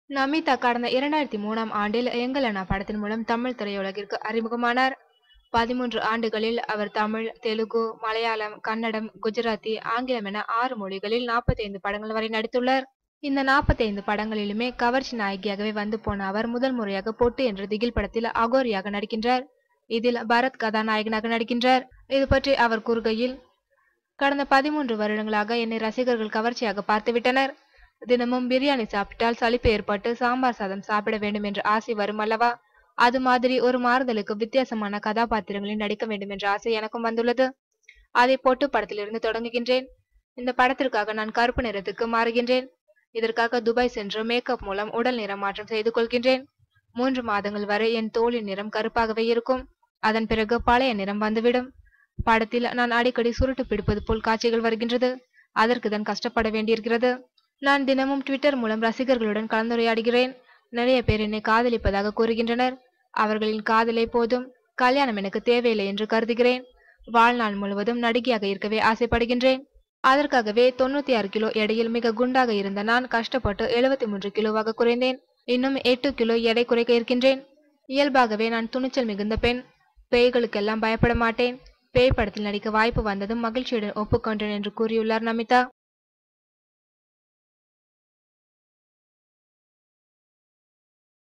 நமிதா கடந்த இரண்டாயிரத்தி மூணாம் ஆண்டில் எங்கள் அண்ணா படத்தின் மூலம் தமிழ் திரையுலகிற்கு அறிமுகமானார் பதிமூன்று ஆண்டுகளில் அவர் தமிழ் தெலுங்கு மலையாளம் கன்னடம் குஜராத்தி ஆங்கிலம் என ஆறு மொழிகளில் நாற்பத்தைந்து படங்கள் வரை நடித்துள்ளார் இந்த நாற்பத்தைந்து படங்களிலுமே கவர்ச்சி நாயகியாகவே வந்து போன அவர் முதல் முறையாக பொட்டு என்ற திகில் படத்தில் அகோரியாக நடிக்கின்றார் இதில் பரத் கதாநாயகனாக நடிக்கின்றார் இது பற்றி அவர் கூறுகையில் கடந்த பதிமூன்று வருடங்களாக என்னை ரசிகர்கள் கவர்ச்சியாக பார்த்துவிட்டனர் தினமும் பிரியாணி சாப்பிட்டால் சலிப்பு ஏற்பட்டு சாம்பார் சாதம் சாப்பிட வேண்டும் என்ற ஆசை வரும் அல்லவா அது மாதிரி ஒரு மாறுதலுக்கு வித்தியாசமான கதாபாத்திரங்களில் நடிக்க வேண்டும் என்ற ஆசை எனக்கும் வந்துள்ளது அதை பொட்டு படத்திலிருந்து தொடங்குகின்றேன் இந்த படத்திற்காக நான் கருப்பு நிறத்துக்கு மாறுகின்றேன் இதற்காக துபாய் சென்று மேக்கப் மூலம் உடல் நிறம் மாற்றம் செய்து கொள்கின்றேன் மூன்று மாதங்கள் வரை என் தோலின் நிறம் கருப்பாகவே இருக்கும் அதன் பிறகு பழைய நிறம் வந்துவிடும் படத்தில் நான் அடிக்கடி சுருட்டு பிடிப்பது போல் காட்சிகள் வருகின்றது அதற்கு தான் கஷ்டப்பட வேண்டியிருக்கிறது நான் தினமும் ட்விட்டர் மூலம் ரசிகர்களுடன் கலந்துரையாடுகிறேன் நிறைய பேர் என்னை காதலிப்பதாக கூறுகின்றனர் அவர்களின் காதலே போதும் கல்யாணம் எனக்கு தேவையில்லை என்று கருதுகிறேன் வாழ்நாள் முழுவதும் நடிகையாக இருக்கவே ஆசைப்படுகின்றேன் அதற்காகவே தொண்ணூத்தி ஆறு கிலோ எடையில் மிக குண்டாக இருந்த நான் கஷ்டப்பட்டு எழுபத்தி மூன்று கிலோவாக குறைந்தேன் இன்னும் எட்டு கிலோ எடை குறைக்க இருக்கின்றேன் இயல்பாகவே நான் துணிச்சல் மிகுந்த பெண் பேய்களுக்கெல்லாம் பயப்பட மாட்டேன் பேய் படத்தில் நடிக்க வாய்ப்பு வந்ததும் மகிழ்ச்சியுடன் ஒப்புக்கொண்டேன் என்று கூறியுள்ளார் நமிதா